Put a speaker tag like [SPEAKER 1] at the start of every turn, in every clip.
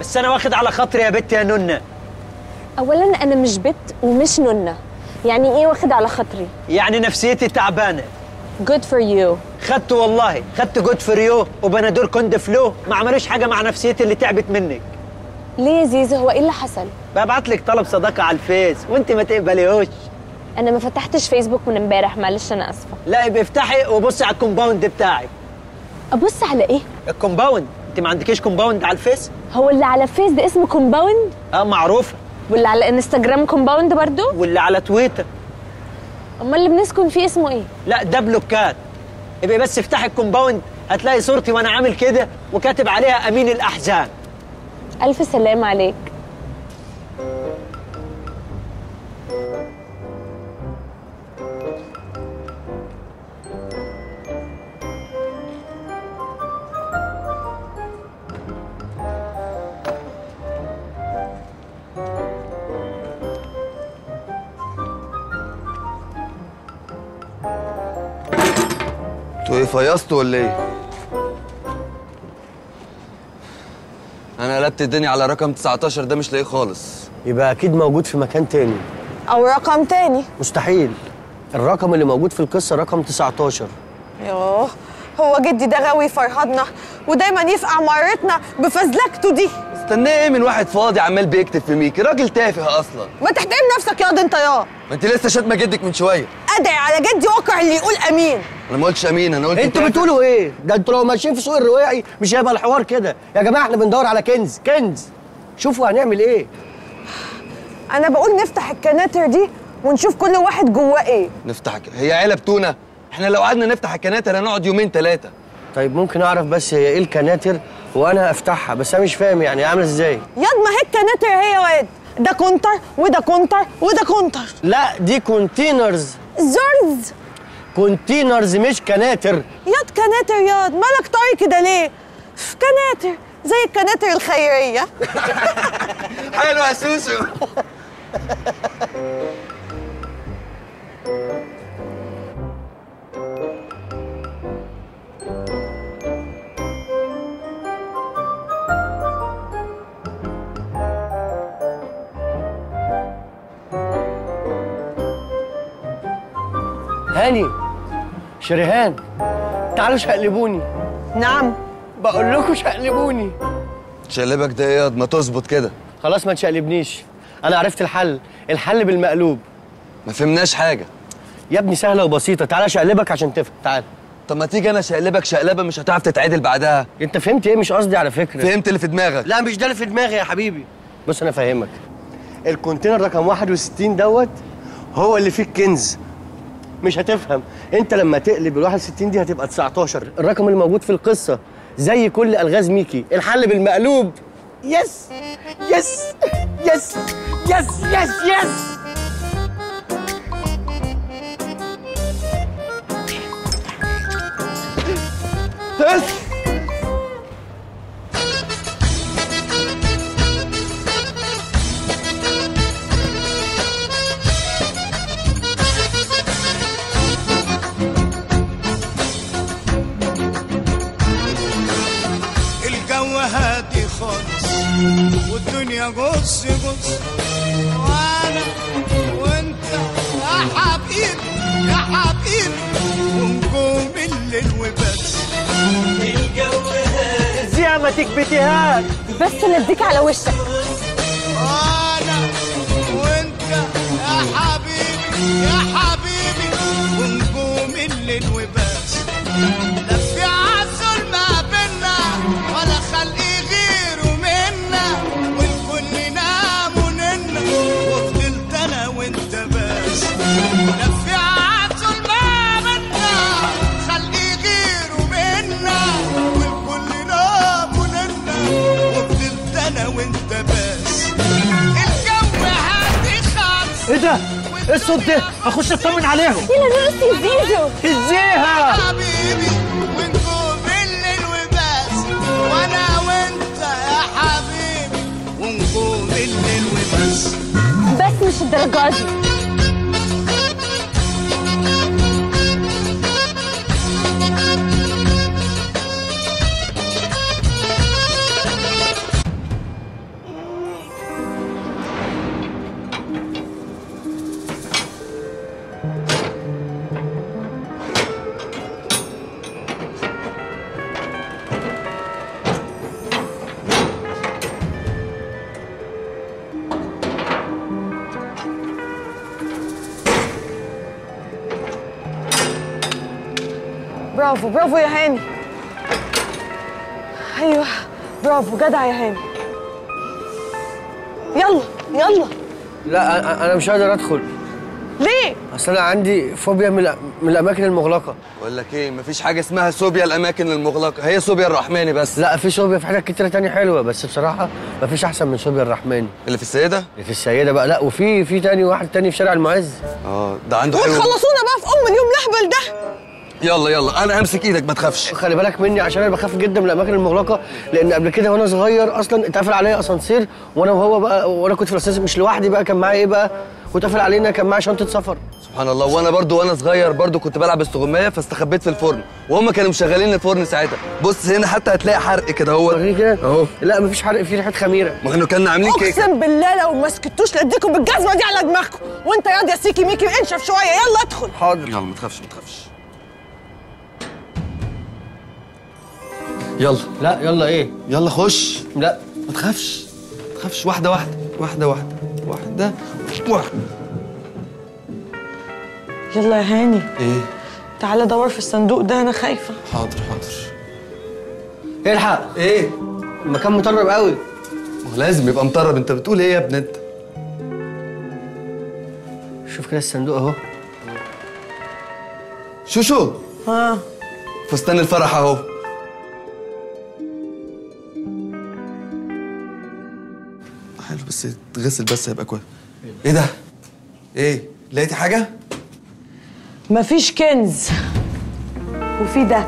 [SPEAKER 1] بس انا واخد على خاطري يا بت يا نونه
[SPEAKER 2] اولا انا مش بت ومش نونه يعني ايه واخد على خاطري
[SPEAKER 1] يعني نفسيتي تعبانه
[SPEAKER 2] good for you
[SPEAKER 1] خدت والله خدت جود فريو وبنادول كوند فلو ما عملوش حاجه مع نفسيتي اللي تعبت منك
[SPEAKER 2] ليه يا زيزو هو ايه اللي حصل
[SPEAKER 1] ببعت لك طلب صداقه على الفيس وانت ما تقبليهوش
[SPEAKER 2] انا ما فتحتش فيسبوك من امبارح معلش انا اسفه
[SPEAKER 1] لا يبقى افتحي وبصي على الكومباوند بتاعك
[SPEAKER 2] ابص على ايه
[SPEAKER 1] الكومباوند انت ما عندكيش كومباوند على الفيس
[SPEAKER 2] هو اللي على فيس ده اسمه كومباوند
[SPEAKER 1] اه معروفه
[SPEAKER 2] واللي على انستجرام كومباوند برضو
[SPEAKER 1] واللي على تويتر
[SPEAKER 2] امال اللي بنسكن فيه اسمه ايه
[SPEAKER 1] لا ده بلوكات يبقى بس افتحي الكومباوند هتلاقي صورتي وانا عامل كده وكاتب عليها امين الاحزان
[SPEAKER 2] الف سلام عليك
[SPEAKER 3] انتوا ايه فيصتوا ولا ايه؟ انا قلبت الدنيا على رقم 19 ده مش لاقيه خالص
[SPEAKER 4] يبقى اكيد موجود في مكان تاني
[SPEAKER 5] او رقم تاني
[SPEAKER 4] مستحيل الرقم اللي موجود في القصه رقم 19
[SPEAKER 5] يوه هو جدي ده غاوي فرهدنا ودايما يفقع مرتنا بفزلكته دي
[SPEAKER 3] استناه ايه من واحد فاضي عمال بيكتب في ميكي راجل تافه اصلا
[SPEAKER 5] ما تحترم نفسك ياض انت يا
[SPEAKER 3] ما انت لسه شاتمه جدك من شويه
[SPEAKER 5] ادعي على جدي واكره اللي يقول امين
[SPEAKER 3] انا ما قلتش امين انا قلت
[SPEAKER 4] انتوا
[SPEAKER 3] تافه.
[SPEAKER 4] بتقولوا ايه ده انتوا لو ماشيين في سوق الرواعي مش هيبقى الحوار كده يا جماعه احنا بندور على كنز كنز شوفوا هنعمل ايه
[SPEAKER 5] انا بقول نفتح الكناتر دي ونشوف كل واحد جواه ايه
[SPEAKER 3] نفتح ك- هي علب تونه احنا لو قعدنا نفتح الكناتر هنقعد يومين ثلاثه
[SPEAKER 4] طيب ممكن اعرف بس هي ايه الكناتر وانا افتحها بس انا مش فاهم يعني عامله ازاي
[SPEAKER 5] ياض ما هي الكناتر هي واد ده كونتر وده كونتر وده كونتر
[SPEAKER 4] لا دي كونتينرز
[SPEAKER 5] زرز
[SPEAKER 4] كونتينرز مش كناتر
[SPEAKER 5] ياض كناتر ياض مالك طري كده ليه في كناتر زي الكناتر الخيريه
[SPEAKER 3] حلو يا سوسو
[SPEAKER 4] هاني شريهان تعالوا شقلبوني
[SPEAKER 5] نعم
[SPEAKER 4] بقول لكم شقلبوني
[SPEAKER 3] شقلبك ده ايه ياض ما تظبط كده
[SPEAKER 4] خلاص ما تشقلبنيش انا عرفت الحل الحل بالمقلوب
[SPEAKER 3] ما فهمناش حاجه
[SPEAKER 4] يا ابني سهله وبسيطه تعالى شقلبك عشان تفهم تعال
[SPEAKER 3] طب ما تيجي انا شقلبك شقلبه مش هتعرف تتعدل بعدها
[SPEAKER 4] انت فهمت ايه مش قصدي على فكره
[SPEAKER 3] فهمت اللي في دماغك
[SPEAKER 4] لا مش ده اللي في دماغي يا حبيبي بص انا فاهمك الكونتينر رقم 61 دوت هو اللي فيه الكنز مش هتفهم انت لما تقلب ال 61 دي هتبقى 19 الرقم اللي موجود في القصه زي كل الغاز ميكي الحل بالمقلوب يس يس يس يس يس يس
[SPEAKER 3] بس
[SPEAKER 6] الجو هادي خالص والدنيا جص جص وانا وانت يا حبيبي يا حبيبي ونجوم الليل وبس
[SPEAKER 1] زي ما تكبتيهاش
[SPEAKER 2] بس نديك على وشك
[SPEAKER 6] انا وانت يا حبيبي يا حبيبي ونجوم الليل وبس لا في عسل ما بينا ولا خلق غيره منا والكل نام وننا وفضلت انا وانت بس لا في عسل ما بينا خلق غيره منا والكل نام وننا وفضلت انا وانت بس الجو هادي خالص
[SPEAKER 1] ايه ده؟ ايه الصوت ده؟ اخش اطمن عليهم
[SPEAKER 2] يلا نرقص يا زيزو
[SPEAKER 1] ازيها؟
[SPEAKER 6] حبيبي ونجوم الليل وبس وانا وانت يا حبيبي ونجوم الليل وبس
[SPEAKER 2] بس مش الدرجه دي
[SPEAKER 5] برافو برافو يا هاني ايوه برافو جدع يا هاني يلا يلا
[SPEAKER 4] لا أنا- انا مش قادر ادخل
[SPEAKER 5] ليه
[SPEAKER 4] اصل انا عندي فوبيا من الأ- من الاماكن المغلقه
[SPEAKER 3] بقول لك ايه مفيش حاجه اسمها صوبيا الاماكن المغلقه هي صوبيا الرحماني بس
[SPEAKER 4] لا في صوبيا في حاجات كتيره تانية حلوه بس بصراحه مفيش احسن من صوبيا الرحمن
[SPEAKER 3] اللي في السيده
[SPEAKER 4] اللي في السيده بقى لا وفي في تاني واحد تاني في شارع المعز
[SPEAKER 3] اه ده عنده حلو
[SPEAKER 5] وتخلصونا بقى في ام اليوم الاهبل ده
[SPEAKER 3] يلا يلا انا همسك ايدك ما تخافش
[SPEAKER 4] خلي بالك مني عشان انا بخاف جدا من الاماكن المغلقه لان قبل كده وانا صغير اصلا اتقفل عليا اسانسير وانا وهو بقى وانا كنت في الاسانسير مش لوحدي بقى كان معايا ايه بقى واتقفل علينا كان معايا شنطه سفر
[SPEAKER 3] سبحان الله وانا برضو وانا صغير برضو كنت بلعب استغمايه فاستخبيت في الفرن وهم كانوا مشغلين الفرن ساعتها بص هنا حتى هتلاقي حرق كده هو
[SPEAKER 4] وريني كده
[SPEAKER 3] اهو
[SPEAKER 4] لا مفيش حرق في ريحه خميره
[SPEAKER 3] ما احنا كنا عاملين كيكه
[SPEAKER 5] اقسم بالله لو ما سكتوش لاديكم بالجزمه دي على دماغكم وانت ياض يا سيكي ميكي انشف شويه يلا ادخل
[SPEAKER 4] حاضر
[SPEAKER 3] يلا ما تخافش ما تخافش يلا
[SPEAKER 4] لا يلا ايه
[SPEAKER 3] يلا خش
[SPEAKER 4] لا
[SPEAKER 3] ما تخافش ما تخافش واحده واحده واحده واحده واحده واحده
[SPEAKER 5] يلا يا هاني
[SPEAKER 3] ايه
[SPEAKER 5] تعالى دور في الصندوق ده انا خايفه
[SPEAKER 3] حاضر حاضر
[SPEAKER 4] الحق
[SPEAKER 3] ايه
[SPEAKER 4] المكان مطرب قوي
[SPEAKER 3] ما هو لازم يبقى مطرب انت بتقول ايه يا ابن انت
[SPEAKER 4] شوف كده الصندوق اهو
[SPEAKER 3] شوشو
[SPEAKER 5] ها
[SPEAKER 3] فستان الفرح اهو حلو بس تغسل بس هيبقى كويس ايه ده ايه لقيتي حاجه
[SPEAKER 5] مفيش كنز وفي ده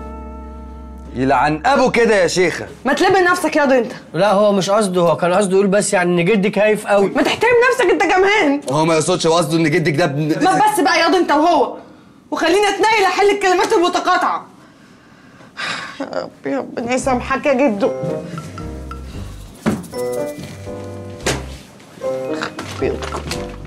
[SPEAKER 3] يلعن ابو كده يا شيخه
[SPEAKER 5] ما تلم نفسك ياض انت
[SPEAKER 4] لا هو مش قصده هو كان قصده يقول بس يعني ان جدك هايف قوي
[SPEAKER 5] ما تحترم نفسك انت كمان
[SPEAKER 3] هو ما يقصدش هو قصده ان جدك ده ابن
[SPEAKER 5] ما بس بقى ياض انت وهو وخليني اتنقل احل الكلمات المتقاطعه يا ربي ربنا يسامحك يا جدو بيوتكم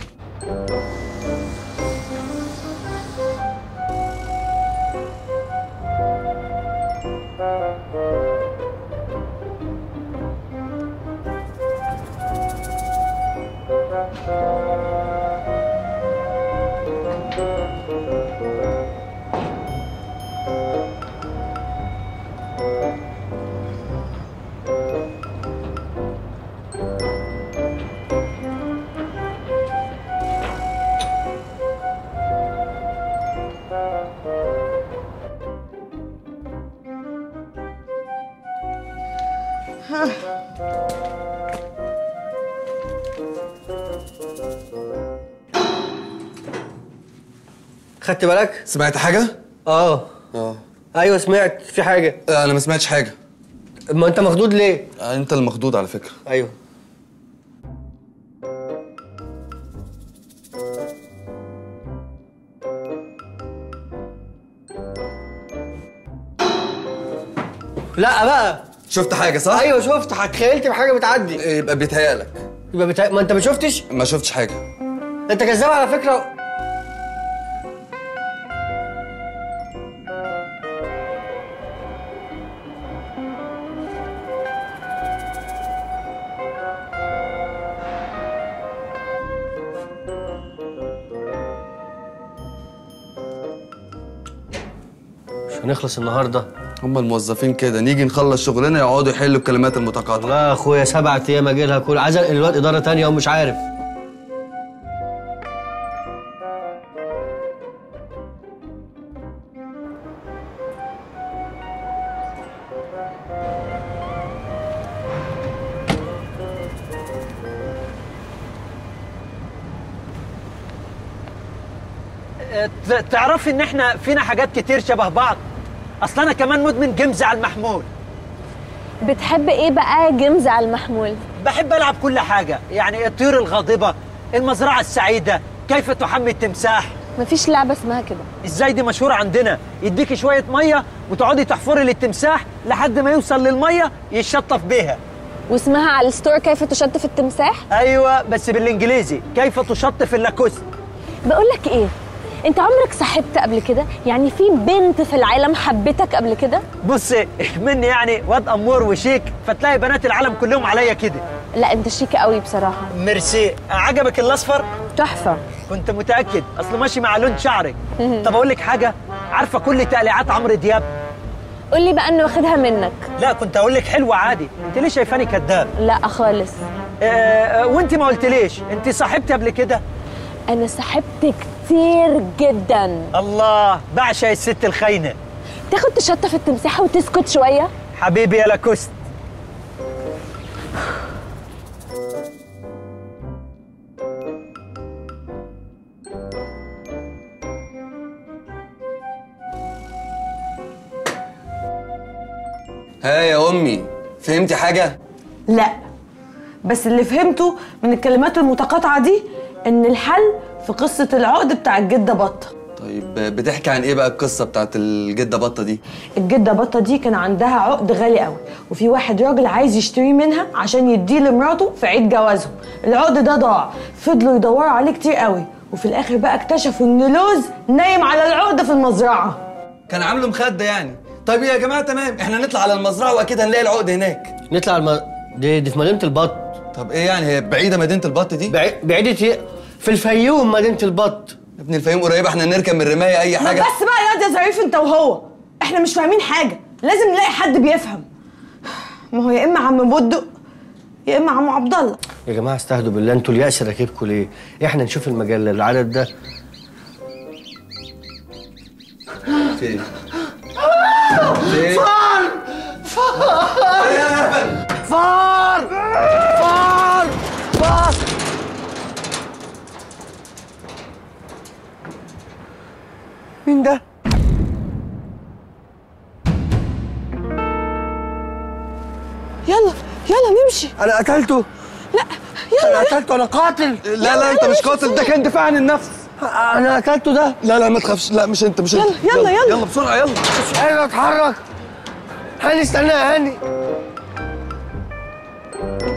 [SPEAKER 4] خدت بالك
[SPEAKER 3] سمعت حاجه
[SPEAKER 4] اه
[SPEAKER 3] اه
[SPEAKER 4] ايوه سمعت في حاجه
[SPEAKER 3] انا ما سمعتش حاجه
[SPEAKER 4] ما انت مخدود ليه
[SPEAKER 3] انت المخضوض على فكره
[SPEAKER 4] ايوه لا بقى
[SPEAKER 3] شفت حاجه صح
[SPEAKER 4] ايوه شفت تخيلت بحاجه بتعدي
[SPEAKER 3] يبقى بيتهيألك
[SPEAKER 4] يبقى بتا... ما انت ما شفتش
[SPEAKER 3] ما شفتش حاجه
[SPEAKER 4] انت كذاب على فكره مش هنخلص النهارده
[SPEAKER 3] هم الموظفين كده نيجي نخلص شغلنا يقعدوا يحلوا الكلمات المتقاطعه
[SPEAKER 4] والله يا اخويا سبعة ايام اجي لها كل عايز انقل الواد اداره تانية ومش عارف
[SPEAKER 1] ت- تعرفي ان احنا فينا حاجات كتير شبه بعض اصل انا كمان مدمن جيمز على المحمول
[SPEAKER 2] بتحب ايه بقى جيمز على المحمول
[SPEAKER 1] بحب العب كل حاجه يعني الطيور الغاضبه المزرعه السعيده كيف تحمي التمساح
[SPEAKER 2] مفيش لعبه اسمها كده
[SPEAKER 1] ازاي دي مشهوره عندنا يديكي شويه ميه وتقعدي تحفري للتمساح لحد ما يوصل للميه يتشطف بيها
[SPEAKER 2] واسمها على الستور كيف تشطف التمساح
[SPEAKER 1] ايوه بس بالانجليزي كيف تشطف اللاكوست
[SPEAKER 2] بقول لك ايه انت عمرك صاحبت قبل كده يعني في بنت في العالم حبتك قبل كده
[SPEAKER 1] بصي مني يعني واد امور وشيك فتلاقي بنات العالم كلهم عليا كده
[SPEAKER 2] لا انت شيك قوي بصراحه
[SPEAKER 1] ميرسي عجبك الاصفر
[SPEAKER 2] تحفه
[SPEAKER 1] كنت متاكد اصل ماشي مع لون شعرك طب اقول لك حاجه عارفه كل تقليعات عمرو دياب
[SPEAKER 2] قول لي بقى انه واخدها منك
[SPEAKER 1] لا كنت اقول لك حلوه عادي انت ليه شايفاني كذاب
[SPEAKER 2] لا خالص
[SPEAKER 1] آه، آه، وانت ما قلتليش انت صاحبتي قبل كده
[SPEAKER 2] انا صاحبت كتير جدا
[SPEAKER 1] الله بعشق الست الخاينه
[SPEAKER 2] تاخد تشطف التمساح وتسكت شويه
[SPEAKER 1] حبيبي يا لاكوست
[SPEAKER 3] ها يا امي فهمتي حاجه
[SPEAKER 5] لا بس اللي فهمته من الكلمات المتقاطعة دي إن الحل في قصة العقد بتاع الجدة بطة
[SPEAKER 3] طيب بتحكي عن ايه بقى القصه بتاعت الجده بطه دي
[SPEAKER 5] الجدة بطة دي كان عندها عقد غالي قوي وفي واحد راجل عايز يشتريه منها عشان يديه لمراته في عيد جوازهم العقد ده ضاع فضلوا يدوروا عليه كتير قوي وفي الاخر بقى اكتشفوا ان لوز نايم على العقد في المزرعة
[SPEAKER 3] كان عامله مخده يعني طيب يا جماعه تمام احنا نطلع على المزرعه واكيد هنلاقي العقد هناك
[SPEAKER 4] نطلع الم... دي, دي في مدينه البط
[SPEAKER 3] طب ايه يعني هي بعيده مدينه البط دي
[SPEAKER 4] بعي... بعيدة ايه؟ في الفيوم مدينه البط
[SPEAKER 3] يا ابن الفيوم قريبه احنا نركب من الرمايه اي
[SPEAKER 5] ما
[SPEAKER 3] حاجه
[SPEAKER 5] بس بقى يا واد يا ظريف انت وهو احنا مش فاهمين حاجة لازم نلاقي حد بيفهم ما هو يا اما عم بودق يا اما عم عبد الله
[SPEAKER 4] يا جماعه استهدوا بالله انتوا اليأس راكبكم ليه؟ احنا نشوف المجله العدد ده
[SPEAKER 3] فين فين
[SPEAKER 1] فار فار فار مين ده؟
[SPEAKER 5] يلا يلا نمشي
[SPEAKER 3] انا قتلته
[SPEAKER 5] لا
[SPEAKER 4] انا قتلته انا قاتل
[SPEAKER 3] لا لا انت مش قاتل ده كان دفاع عن النفس
[SPEAKER 4] انا قتلته ده
[SPEAKER 3] لا لا ما تخافش لا مش انت مش انت
[SPEAKER 5] يلا، يلا، يلا.
[SPEAKER 3] يلا بسرعه يلا
[SPEAKER 4] مش قادر اتحرك هاني استنى يا هاني